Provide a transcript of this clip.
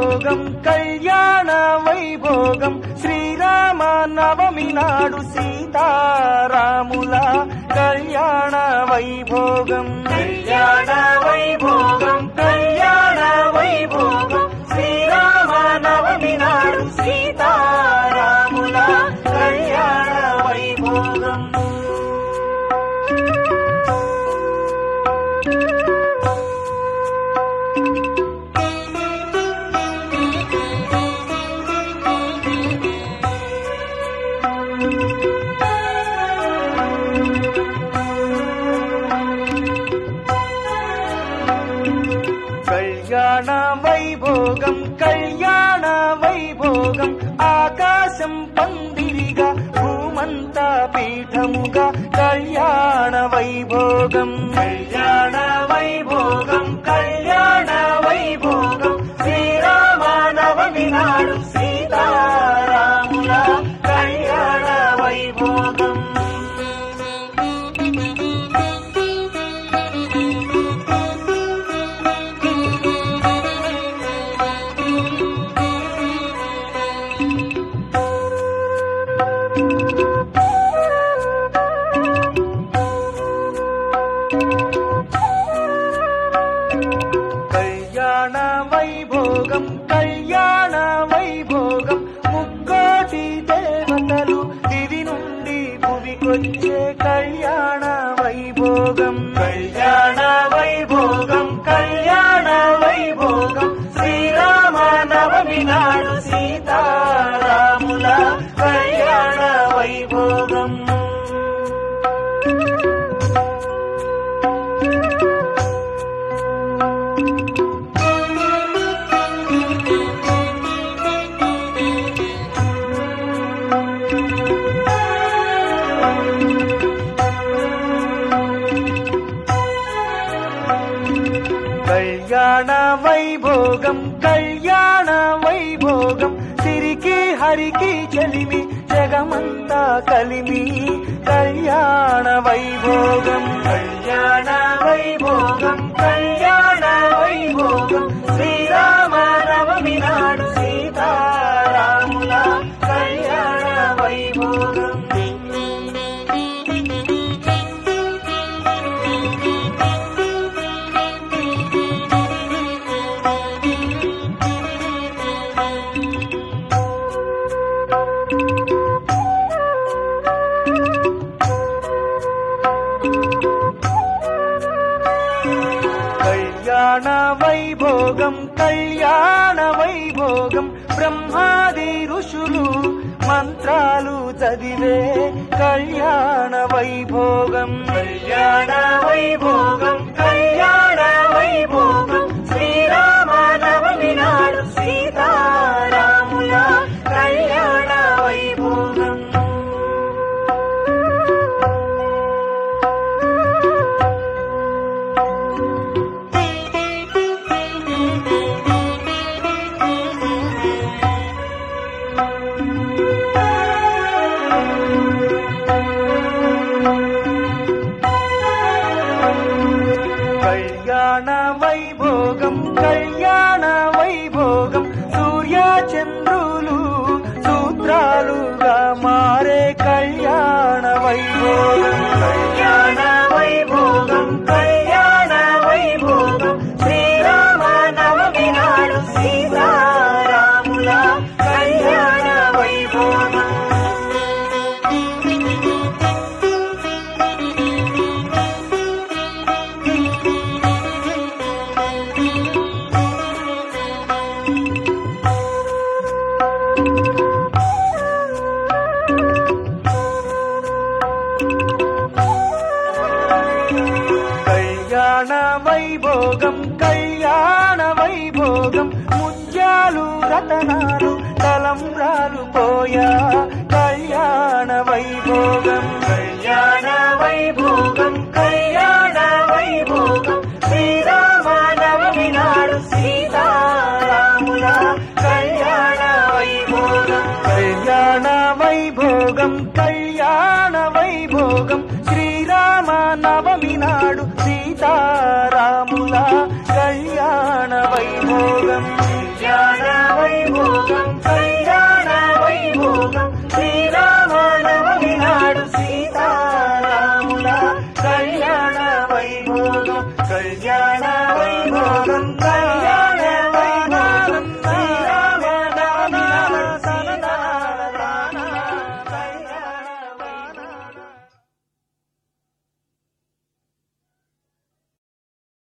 వైభోగం కళ్యాణ వైభోగం శ్రీరామ నవమి నాడు సీతారాముల కళ్యాణ వైభోగం కళ్యాణ వైభోగం కళ్యాణ వైభోగం శ్రీరామ నవమి నాడు సీతారాముల కళ్యాణ వైభోగం కళ్యాణ వైభోగం కళ్యాణ వైభోగం ఆకాశం పందిరిగా భూమంతా పీఠముగా కళ్యాణ వైభోగం కళ్యాణ వైభోగం కళ్యాణ వైభోగం శ్రీరామ నవమి నాడు సీతారాముల కళ్యాణ వైభోగం కళ్యాణ వైభోగం కళ్యాణ వైభోగం ముక్కోటి దేవతలు దివి నుండి భువికొచ్చే కళ్యాణ వైభోగం కళ్యాణ వైభోగం కళ్యాణ వైభోగం శ్రీరామ నవమి నాడు సీతారాముల కళ్యాణ వైభోగం కళ్యాణ వైభోగం కళ్యాణ వైభోగం సిరికి హరికి చెలిమి జగమంతా కలిమి కళ్యాణ వైభోగం కళ్యాణ వైభోగం కళ్యాణ వైభోగం శ్రీరామ నవమి నాడు సీతారాముల కళ్యాణ వైభోగం కళ్యాణ వైభోగం కళ్యాణ వైభోగం బ్రహ్మాది ఋషులు మంత్రాలు చదివే కళ్యాణ వైభోగం కళ్యాణ వైభోగం కళ్యాణ వైభోగం శ్రీరామ నవమి నాడు సీతారాముల కళ్యాణ వైభోగం కళ్యాణ వైభోగం కళ్యాణ వైభోగం సూర్య చంద్రులు సూత్రాలుగా మారే కళ్యాణ వైభోగం కళ్యాణ వైభోగం కళ్యాణ వైభోగం శ్రీరామ నవమి నాడు సీతారాముల కళ్యాణ వైభోగం కళ్యాణ వైభోగం కళ్యాణ వైభోగం ముత్యాలు రతనాలు తలంబ్రాలు పోయా కళ్యాణ వైభోగం కళ్యాణ వైభోగం కళ్యాణ వైభోగం శ్రీరామ నవమి నాడు సీతారాముల కళ్యాణ వైభోగం కళ్యాణ వైభోగం కళ్యాణ వైభోగం శ్రీరామ నవమి నాడు సీతారాముల కళ్యాణ వైభోగం కళ్యాణ కళ్యాణం